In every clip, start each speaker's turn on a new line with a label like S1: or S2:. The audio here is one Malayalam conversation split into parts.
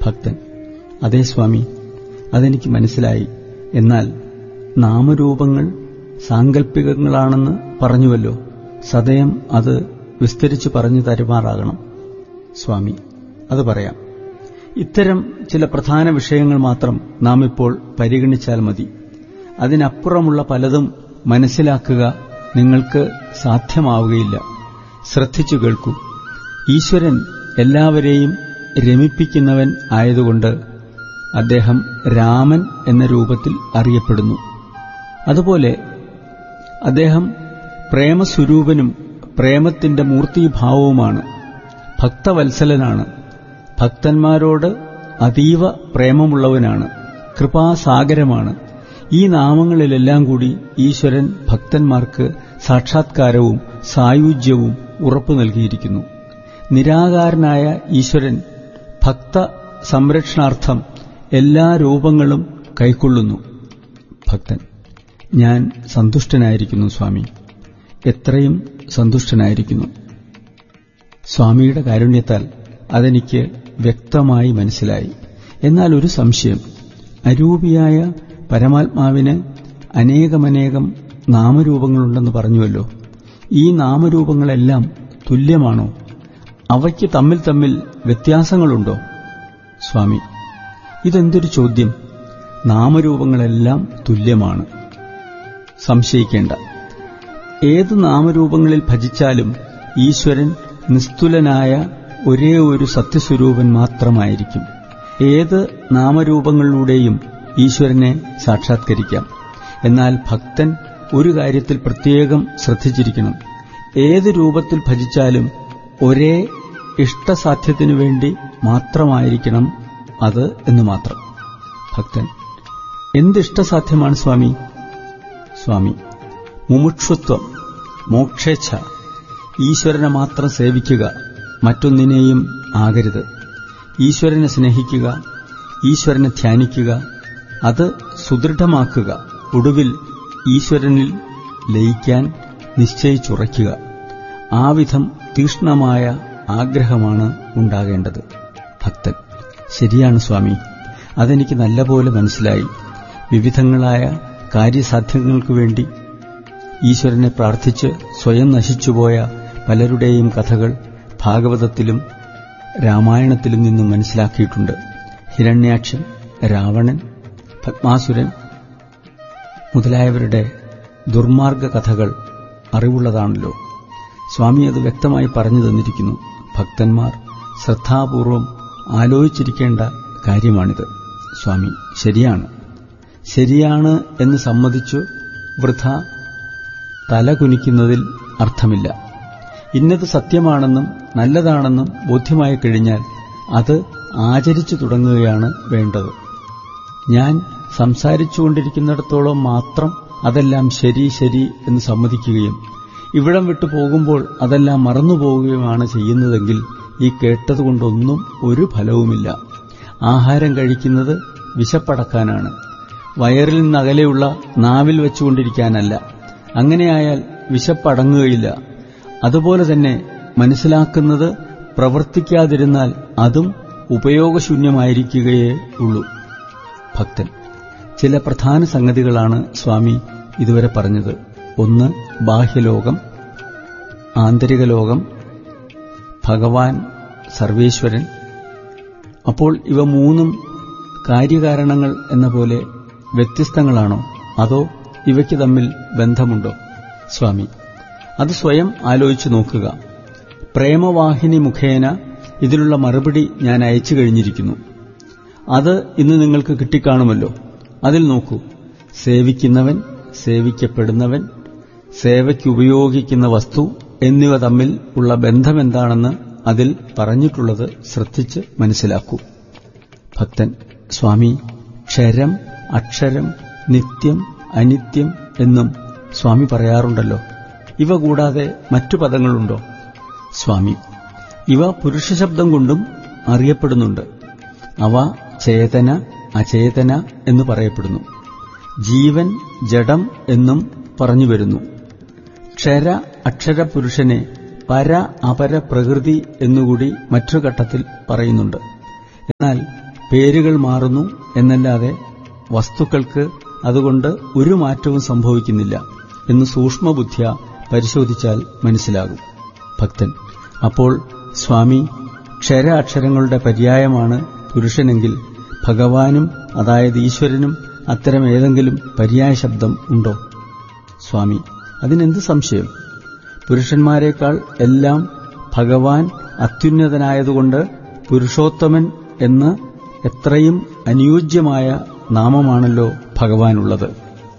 S1: ഭക്തൻ അതേ സ്വാമി അതെനിക്ക് മനസ്സിലായി എന്നാൽ നാമരൂപങ്ങൾ സാങ്കല്പികങ്ങളാണെന്ന് പറഞ്ഞുവല്ലോ സദയം അത് വിസ്തരിച്ചു പറഞ്ഞു തരുമാറാകണം സ്വാമി അത് പറയാം ഇത്തരം ചില പ്രധാന വിഷയങ്ങൾ മാത്രം നാം ഇപ്പോൾ പരിഗണിച്ചാൽ മതി അതിനപ്പുറമുള്ള പലതും മനസ്സിലാക്കുക നിങ്ങൾക്ക് സാധ്യമാവുകയില്ല ശ്രദ്ധിച്ചു കേൾക്കൂ ഈശ്വരൻ എല്ലാവരെയും രമിപ്പിക്കുന്നവൻ ആയതുകൊണ്ട് അദ്ദേഹം രാമൻ എന്ന രൂപത്തിൽ അറിയപ്പെടുന്നു അതുപോലെ അദ്ദേഹം പ്രേമസ്വരൂപനും പ്രേമത്തിന്റെ മൂർത്തിഭാവവുമാണ് ഭക്തവത്സലനാണ് ഭക്തന്മാരോട് അതീവ പ്രേമമുള്ളവനാണ് കൃപാസാഗരമാണ് ഈ നാമങ്ങളിലെല്ലാം കൂടി ഈശ്വരൻ ഭക്തന്മാർക്ക് സാക്ഷാത്കാരവും സായുജ്യവും ഉറപ്പു നൽകിയിരിക്കുന്നു നിരാകാരനായ ഈശ്വരൻ ഭക്ത സംരക്ഷണാർത്ഥം എല്ലാ രൂപങ്ങളും കൈക്കൊള്ളുന്നു ഭക്തൻ ഞാൻ സന്തുഷ്ടനായിരിക്കുന്നു സ്വാമി എത്രയും സന്തുഷ്ടനായിരിക്കുന്നു സ്വാമിയുടെ കാരുണ്യത്താൽ അതെനിക്ക് വ്യക്തമായി മനസ്സിലായി എന്നാൽ ഒരു സംശയം അരൂപിയായ പരമാത്മാവിന് അനേകമനേകം നാമരൂപങ്ങളുണ്ടെന്ന് പറഞ്ഞുവല്ലോ ഈ നാമരൂപങ്ങളെല്ലാം തുല്യമാണോ അവയ്ക്ക് തമ്മിൽ തമ്മിൽ വ്യത്യാസങ്ങളുണ്ടോ സ്വാമി ഇതെന്തൊരു ചോദ്യം നാമരൂപങ്ങളെല്ലാം തുല്യമാണ് സംശയിക്കേണ്ട ഏത് നാമരൂപങ്ങളിൽ ഭജിച്ചാലും ഈശ്വരൻ നിസ്തുലനായ ഒരേ ഒരു സത്യസ്വരൂപൻ മാത്രമായിരിക്കും ഏത് നാമരൂപങ്ങളിലൂടെയും ഈശ്വരനെ സാക്ഷാത്കരിക്കാം എന്നാൽ ഭക്തൻ ഒരു കാര്യത്തിൽ പ്രത്യേകം ശ്രദ്ധിച്ചിരിക്കണം ഏത് രൂപത്തിൽ ഭജിച്ചാലും ഒരേ ഇഷ്ടസാധ്യത്തിനു വേണ്ടി മാത്രമായിരിക്കണം അത് എന്ന് മാത്രം ഭക്തൻ എന്തിഷ്ടസാധ്യമാണ് സ്വാമി സ്വാമി മുമുക്ഷുത്വം മോക്ഷേച്ഛ ഈശ്വരനെ മാത്രം സേവിക്കുക മറ്റൊന്നിനെയും ആകരുത് ഈശ്വരനെ സ്നേഹിക്കുക ഈശ്വരനെ ധ്യാനിക്കുക അത് സുദൃഢമാക്കുക ഒടുവിൽ ഈശ്വരനിൽ ലയിക്കാൻ നിശ്ചയിച്ചുറയ്ക്കുക ആ വിധം തീഷ്ണമായ ആഗ്രഹമാണ് ഉണ്ടാകേണ്ടത് ഭക്തൻ ശരിയാണ് സ്വാമി അതെനിക്ക് നല്ലപോലെ മനസ്സിലായി വിവിധങ്ങളായ കാര്യസാധ്യങ്ങൾക്കു വേണ്ടി ഈശ്വരനെ പ്രാർത്ഥിച്ച് സ്വയം നശിച്ചുപോയ പലരുടെയും കഥകൾ ഭാഗവതത്തിലും രാമായണത്തിലും നിന്നും മനസ്സിലാക്കിയിട്ടുണ്ട് ഹിരണ്യാക്ഷൻ രാവണൻ പത്മാസുരൻ മുതലായവരുടെ ദുർമാർഗ കഥകൾ അറിവുള്ളതാണല്ലോ സ്വാമി അത് വ്യക്തമായി പറഞ്ഞു തന്നിരിക്കുന്നു ഭക്തന്മാർ ശ്രദ്ധാപൂർവം ആലോചിച്ചിരിക്കേണ്ട കാര്യമാണിത് സ്വാമി ശരിയാണ് ശരിയാണ് എന്ന് സമ്മതിച്ചു വൃഥ തല കുനിക്കുന്നതിൽ അർത്ഥമില്ല ഇന്നത് സത്യമാണെന്നും നല്ലതാണെന്നും ബോധ്യമായി കഴിഞ്ഞാൽ അത് ആചരിച്ചു തുടങ്ങുകയാണ് വേണ്ടത് ഞാൻ സംസാരിച്ചുകൊണ്ടിരിക്കുന്നിടത്തോളം മാത്രം അതെല്ലാം ശരി ശരി എന്ന് സമ്മതിക്കുകയും ഇവിടം വിട്ടു പോകുമ്പോൾ അതെല്ലാം മറന്നുപോവുകയുമാണ് ചെയ്യുന്നതെങ്കിൽ ഈ കേട്ടതുകൊണ്ടൊന്നും ഒരു ഫലവുമില്ല ആഹാരം കഴിക്കുന്നത് വിശപ്പടക്കാനാണ് വയറിൽ നിന്നകലെയുള്ള നാവിൽ വെച്ചുകൊണ്ടിരിക്കാനല്ല അങ്ങനെയായാൽ വിശപ്പടങ്ങുകയില്ല അതുപോലെ തന്നെ മനസ്സിലാക്കുന്നത് പ്രവർത്തിക്കാതിരുന്നാൽ അതും ഉപയോഗശൂന്യമായിരിക്കുകയേ ഉള്ളൂ ഭക്തൻ ചില പ്രധാന സംഗതികളാണ് സ്വാമി ഇതുവരെ പറഞ്ഞത് ഒന്ന് ബാഹ്യലോകം ആന്തരിക ലോകം ഭഗവാൻ സർവേശ്വരൻ അപ്പോൾ ഇവ മൂന്നും കാര്യകാരണങ്ങൾ എന്ന പോലെ വ്യത്യസ്തങ്ങളാണോ അതോ ഇവയ്ക്ക് തമ്മിൽ ബന്ധമുണ്ടോ സ്വാമി അത് സ്വയം ആലോചിച്ചു നോക്കുക പ്രേമവാഹിനി മുഖേന ഇതിനുള്ള മറുപടി ഞാൻ അയച്ചു കഴിഞ്ഞിരിക്കുന്നു അത് ഇന്ന് നിങ്ങൾക്ക് കിട്ടിക്കാണുമല്ലോ അതിൽ നോക്കൂ സേവിക്കുന്നവൻ സേവിക്കപ്പെടുന്നവൻ സേവയ്ക്കുപയോഗിക്കുന്ന വസ്തു എന്നിവ തമ്മിൽ ഉള്ള ബന്ധമെന്താണെന്ന് അതിൽ പറഞ്ഞിട്ടുള്ളത് ശ്രദ്ധിച്ച് മനസ്സിലാക്കൂ ഭക്തൻ സ്വാമി ക്ഷരം അക്ഷരം നിത്യം അനിത്യം എന്നും സ്വാമി പറയാറുണ്ടല്ലോ ഇവ കൂടാതെ മറ്റു പദങ്ങളുണ്ടോ സ്വാമി ഇവ പുരുഷശബ്ദം കൊണ്ടും അറിയപ്പെടുന്നുണ്ട് അവ ചേതന അചേതന എന്ന് പറയപ്പെടുന്നു ജീവൻ ജഡം എന്നും പറഞ്ഞു വരുന്നു ക്ഷര അക്ഷര പുരുഷനെ പര അപര പ്രകൃതി എന്നുകൂടി മറ്റൊരു ഘട്ടത്തിൽ പറയുന്നുണ്ട് എന്നാൽ പേരുകൾ മാറുന്നു എന്നല്ലാതെ വസ്തുക്കൾക്ക് അതുകൊണ്ട് ഒരു മാറ്റവും സംഭവിക്കുന്നില്ല എന്ന് സൂക്ഷ്മബുദ്ധ്യ പരിശോധിച്ചാൽ മനസ്സിലാകും ഭക്തൻ അപ്പോൾ സ്വാമി ക്ഷരാക്ഷരങ്ങളുടെ പര്യായമാണ് പുരുഷനെങ്കിൽ ഭഗവാനും അതായത് ഈശ്വരനും അത്തരം ഏതെങ്കിലും പര്യായ ശബ്ദം ഉണ്ടോ സ്വാമി അതിനെന്ത് സംശയം പുരുഷന്മാരെക്കാൾ എല്ലാം ഭഗവാൻ അത്യുന്നതനായതുകൊണ്ട് പുരുഷോത്തമൻ എന്ന് എത്രയും അനുയോജ്യമായ നാമമാണല്ലോ ഭഗവാനുള്ളത്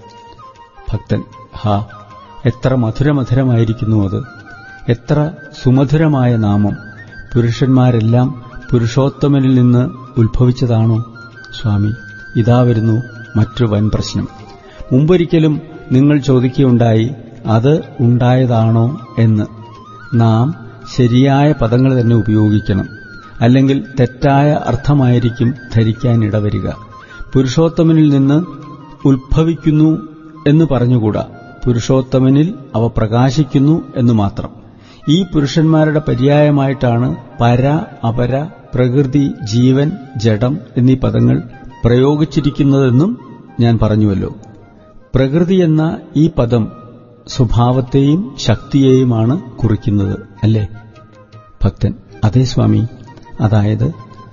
S1: ഭക്തൻ ഹാ എത്ര മധുരമധുരമായിരിക്കുന്നു അത് എത്ര സുമധുരമായ നാമം പുരുഷന്മാരെല്ലാം പുരുഷോത്തമനിൽ നിന്ന് ഉത്ഭവിച്ചതാണോ സ്വാമി ഇതാ വരുന്നു മറ്റൊരു വൻ പ്രശ്നം മുമ്പൊരിക്കലും നിങ്ങൾ ചോദിക്കുകയുണ്ടായി അത് ഉണ്ടായതാണോ എന്ന് നാം ശരിയായ പദങ്ങൾ തന്നെ ഉപയോഗിക്കണം അല്ലെങ്കിൽ തെറ്റായ അർത്ഥമായിരിക്കും ധരിക്കാൻ ഇടവരിക പുരുഷോത്തമനിൽ നിന്ന് ഉത്ഭവിക്കുന്നു എന്ന് പറഞ്ഞുകൂടാ പുരുഷോത്തമനിൽ അവ പ്രകാശിക്കുന്നു എന്ന് മാത്രം ഈ പുരുഷന്മാരുടെ പര്യായമായിട്ടാണ് പര അപര പ്രകൃതി ജീവൻ ജഡം എന്നീ പദങ്ങൾ പ്രയോഗിച്ചിരിക്കുന്നതെന്നും ഞാൻ പറഞ്ഞുവല്ലോ പ്രകൃതി എന്ന ഈ പദം സ്വഭാവത്തെയും ശക്തിയെയുമാണ് കുറിക്കുന്നത് അല്ലേ ഭക്തൻ അതേ സ്വാമി അതായത്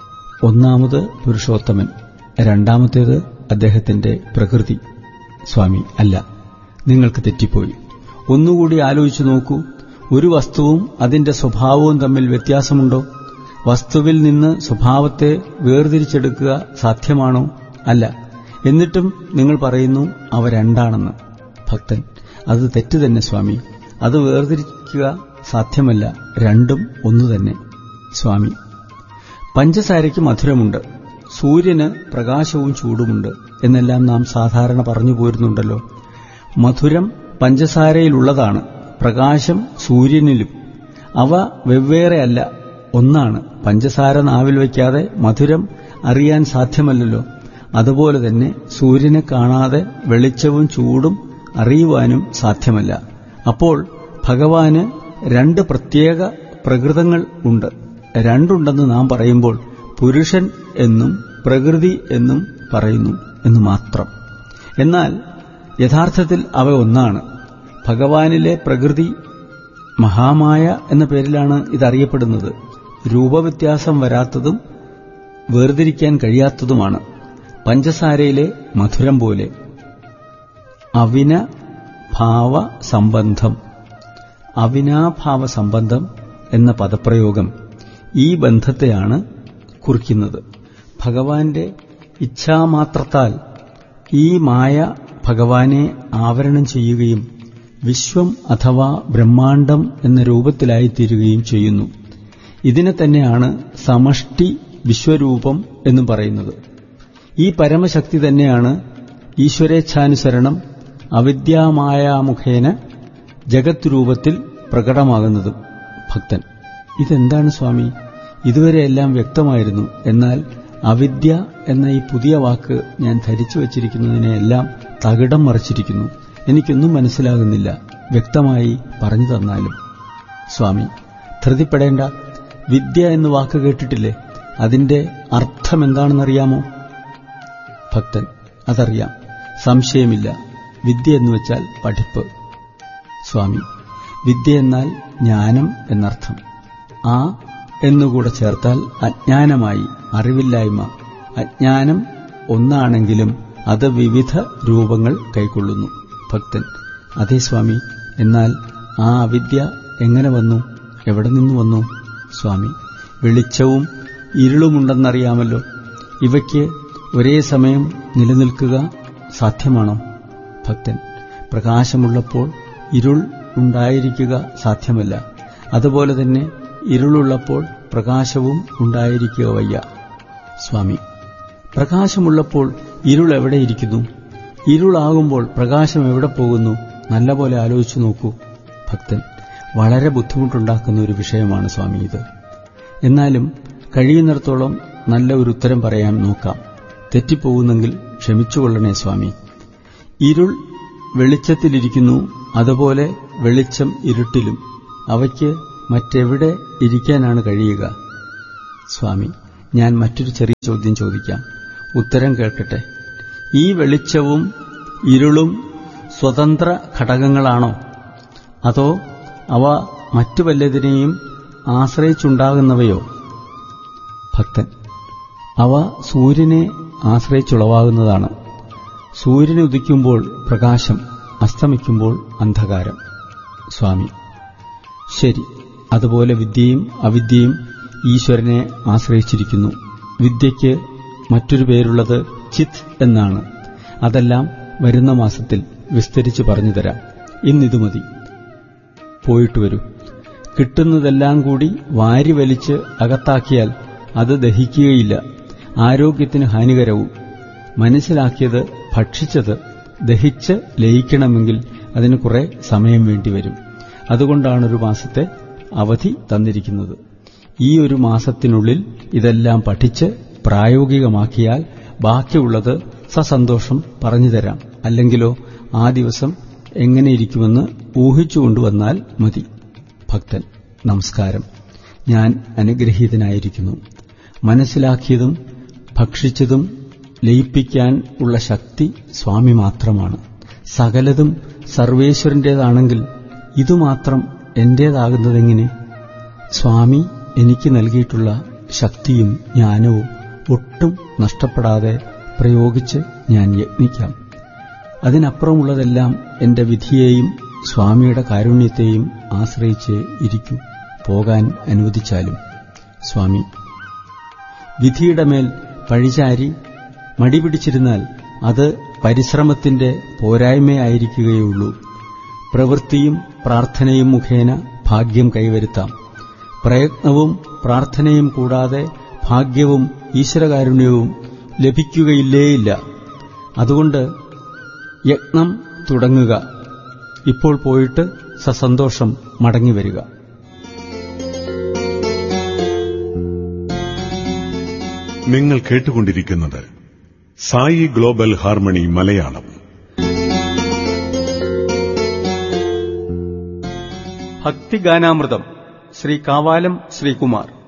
S1: ഒന്നാമത് പുരുഷോത്തമൻ രണ്ടാമത്തേത് അദ്ദേഹത്തിന്റെ പ്രകൃതി സ്വാമി അല്ല നിങ്ങൾക്ക് തെറ്റിപ്പോയി ഒന്നുകൂടി ആലോചിച്ചു നോക്കൂ ഒരു വസ്തുവും അതിന്റെ സ്വഭാവവും തമ്മിൽ വ്യത്യാസമുണ്ടോ വസ്തുവിൽ നിന്ന് സ്വഭാവത്തെ വേർതിരിച്ചെടുക്കുക സാധ്യമാണോ അല്ല എന്നിട്ടും നിങ്ങൾ പറയുന്നു അവ രണ്ടാണെന്ന് ഭക്തൻ അത് തെറ്റ് തന്നെ സ്വാമി അത് വേർതിരിക്കുക സാധ്യമല്ല രണ്ടും ഒന്നു തന്നെ സ്വാമി പഞ്ചസാരയ്ക്ക് മധുരമുണ്ട് സൂര്യന് പ്രകാശവും ചൂടുമുണ്ട് എന്നെല്ലാം നാം സാധാരണ പറഞ്ഞു പോരുന്നുണ്ടല്ലോ മധുരം പഞ്ചസാരയിലുള്ളതാണ് പ്രകാശം സൂര്യനിലും അവ വെവ്വേറെയല്ല ഒന്നാണ് പഞ്ചസാര നാവിൽ വയ്ക്കാതെ മധുരം അറിയാൻ സാധ്യമല്ലല്ലോ അതുപോലെ തന്നെ സൂര്യനെ കാണാതെ വെളിച്ചവും ചൂടും അറിയുവാനും സാധ്യമല്ല അപ്പോൾ ഭഗവാന് രണ്ട് പ്രത്യേക പ്രകൃതങ്ങൾ ഉണ്ട് രണ്ടുണ്ടെന്ന് നാം പറയുമ്പോൾ പുരുഷൻ എന്നും പ്രകൃതി എന്നും പറയുന്നു എന്ന് മാത്രം എന്നാൽ യഥാർത്ഥത്തിൽ അവ ഒന്നാണ് ഭഗവാനിലെ പ്രകൃതി മഹാമായ എന്ന പേരിലാണ് ഇതറിയപ്പെടുന്നത് രൂപവ്യത്യാസം വരാത്തതും വേർതിരിക്കാൻ കഴിയാത്തതുമാണ് പഞ്ചസാരയിലെ മധുരം പോലെ അവിന ഭാവ സംബന്ധം അവിനാഭാവ സംബന്ധം എന്ന പദപ്രയോഗം ഈ ബന്ധത്തെയാണ് കുറിക്കുന്നത് ഭഗവാന്റെ ഇച്ഛാമാത്രത്താൽ ഈ മായ ഭഗവാനെ ആവരണം ചെയ്യുകയും വിശ്വം അഥവാ ബ്രഹ്മാണ്ടം എന്ന രൂപത്തിലായിത്തീരുകയും ചെയ്യുന്നു ഇതിനെ തന്നെയാണ് സമഷ്ടി വിശ്വരൂപം എന്നും പറയുന്നത് ഈ പരമശക്തി തന്നെയാണ് ഈശ്വരേച്ഛാനുസരണം അവിദ്യാമായാമുഖേന ജഗത് രൂപത്തിൽ പ്രകടമാകുന്നതും ഭക്തൻ ഇതെന്താണ് സ്വാമി ഇതുവരെയെല്ലാം വ്യക്തമായിരുന്നു എന്നാൽ അവിദ്യ എന്ന ഈ പുതിയ വാക്ക് ഞാൻ ധരിച്ചു വച്ചിരിക്കുന്നതിനെയെല്ലാം തകിടം മറിച്ചിരിക്കുന്നു എനിക്കൊന്നും മനസ്സിലാകുന്നില്ല വ്യക്തമായി പറഞ്ഞു തന്നാലും സ്വാമി ധൃതിപ്പെടേണ്ട വിദ്യ എന്ന് വാക്ക് കേട്ടിട്ടില്ലേ അതിന്റെ അർത്ഥം എന്താണെന്നറിയാമോ ഭക്തൻ അതറിയാം സംശയമില്ല വിദ്യ എന്ന് വെച്ചാൽ പഠിപ്പ് സ്വാമി വിദ്യ എന്നാൽ ജ്ഞാനം എന്നർത്ഥം ആ എന്നുകൂടെ ചേർത്താൽ അജ്ഞാനമായി അറിവില്ലായ്മ അജ്ഞാനം ഒന്നാണെങ്കിലും അത് വിവിധ രൂപങ്ങൾ കൈക്കൊള്ളുന്നു ഭക്തൻ അതേ സ്വാമി എന്നാൽ ആ അവിദ്യ എങ്ങനെ വന്നു എവിടെ നിന്ന് വന്നു സ്വാമി വെളിച്ചവും ഇരുളുമുണ്ടെന്നറിയാമല്ലോ ഇവയ്ക്ക് ഒരേ സമയം നിലനിൽക്കുക സാധ്യമാണോ ഭക്തൻ പ്രകാശമുള്ളപ്പോൾ ഇരുൾ ഉണ്ടായിരിക്കുക സാധ്യമല്ല അതുപോലെ തന്നെ ഇരുളുള്ളപ്പോൾ പ്രകാശവും ഉണ്ടായിരിക്കുക വയ്യ സ്വാമി പ്രകാശമുള്ളപ്പോൾ ഇരുൾ എവിടെയിരിക്കുന്നു ഇരുളാകുമ്പോൾ പ്രകാശം എവിടെ പോകുന്നു നല്ലപോലെ ആലോചിച്ചു നോക്കൂ ഭക്തൻ വളരെ ബുദ്ധിമുട്ടുണ്ടാക്കുന്ന ഒരു വിഷയമാണ് സ്വാമി ഇത് എന്നാലും കഴിയുന്നിടത്തോളം നല്ല ഒരു ഉത്തരം പറയാൻ നോക്കാം തെറ്റിപ്പോകുന്നെങ്കിൽ ക്ഷമിച്ചുകൊള്ളണേ സ്വാമി ഇരുൾ വെളിച്ചത്തിലിരിക്കുന്നു അതുപോലെ വെളിച്ചം ഇരുട്ടിലും അവയ്ക്ക് മറ്റെവിടെ ഇരിക്കാനാണ് കഴിയുക സ്വാമി ഞാൻ മറ്റൊരു ചെറിയ ചോദ്യം ചോദിക്കാം ഉത്തരം കേൾക്കട്ടെ ഈ വെളിച്ചവും ഇരുളും സ്വതന്ത്ര ഘടകങ്ങളാണോ അതോ അവ മറ്റു വല്ലതിനെയും ആശ്രയിച്ചുണ്ടാകുന്നവയോ ഭക്തൻ അവ സൂര്യനെ ആശ്രയിച്ചുളവാകുന്നതാണ് സൂര്യൻ ഉദിക്കുമ്പോൾ പ്രകാശം അസ്തമിക്കുമ്പോൾ അന്ധകാരം സ്വാമി ശരി അതുപോലെ വിദ്യയും അവിദ്യയും ഈശ്വരനെ ആശ്രയിച്ചിരിക്കുന്നു വിദ്യയ്ക്ക് മറ്റൊരു പേരുള്ളത് ചിത് എന്നാണ് അതെല്ലാം വരുന്ന മാസത്തിൽ വിസ്തരിച്ച് പറഞ്ഞു തരാം ഇന്നിതു മതി പോയിട്ട് വരൂ കിട്ടുന്നതെല്ലാം കൂടി വാരി വലിച്ച് അകത്താക്കിയാൽ അത് ദഹിക്കുകയില്ല ആരോഗ്യത്തിന് ഹാനികരവും മനസ്സിലാക്കിയത് ഭക്ഷിച്ചത് ദഹിച്ച് ലയിക്കണമെങ്കിൽ അതിന് കുറെ സമയം വേണ്ടിവരും അതുകൊണ്ടാണ് ഒരു മാസത്തെ അവധി തന്നിരിക്കുന്നത് ഈ ഒരു മാസത്തിനുള്ളിൽ ഇതെല്ലാം പഠിച്ച് പ്രായോഗികമാക്കിയാൽ ബാക്കിയുള്ളത് സസന്തോഷം പറഞ്ഞുതരാം അല്ലെങ്കിലോ ആ ദിവസം എങ്ങനെയിരിക്കുമെന്ന് ഊഹിച്ചുകൊണ്ടുവന്നാൽ മതി ഭക്തൻ നമസ്കാരം ഞാൻ അനുഗ്രഹീതനായിരിക്കുന്നു മനസ്സിലാക്കിയതും ഭക്ഷിച്ചതും ലയിപ്പിക്കാൻ ഉള്ള ശക്തി സ്വാമി മാത്രമാണ് സകലതും സർവേശ്വരന്റേതാണെങ്കിൽ ഇതുമാത്രം എന്റേതാകുന്നതെങ്ങനെ സ്വാമി എനിക്ക് നൽകിയിട്ടുള്ള ശക്തിയും ജ്ഞാനവും ഒട്ടും നഷ്ടപ്പെടാതെ പ്രയോഗിച്ച് ഞാൻ യത്നിക്കാം അതിനപ്പുറമുള്ളതെല്ലാം എന്റെ വിധിയെയും സ്വാമിയുടെ കാരുണ്യത്തെയും ആശ്രയിച്ച് ഇരിക്കൂ പോകാൻ അനുവദിച്ചാലും സ്വാമി വിധിയുടെ മേൽ പഴിചാരി മടിപിടിച്ചിരുന്നാൽ അത് പരിശ്രമത്തിന്റെ പോരായ്മയായിരിക്കുകയുള്ളൂ പ്രവൃത്തിയും പ്രാർത്ഥനയും മുഖേന ഭാഗ്യം കൈവരുത്താം പ്രയത്നവും പ്രാർത്ഥനയും കൂടാതെ ഭാഗ്യവും ഈശ്വരകാരുണ്യവും ലഭിക്കുകയില്ലേയില്ല അതുകൊണ്ട് യജ്ഞം തുടങ്ങുക ഇപ്പോൾ പോയിട്ട് സസന്തോഷം മടങ്ങിവരിക
S2: നിങ്ങൾ കേട്ടുകൊണ്ടിരിക്കുന്നത് സായി ഗ്ലോബൽ ഹാർമണി മലയാളം
S1: ഭക്തിഗാനാമൃതം ശ്രീ കാവാലം ശ്രീകുമാർ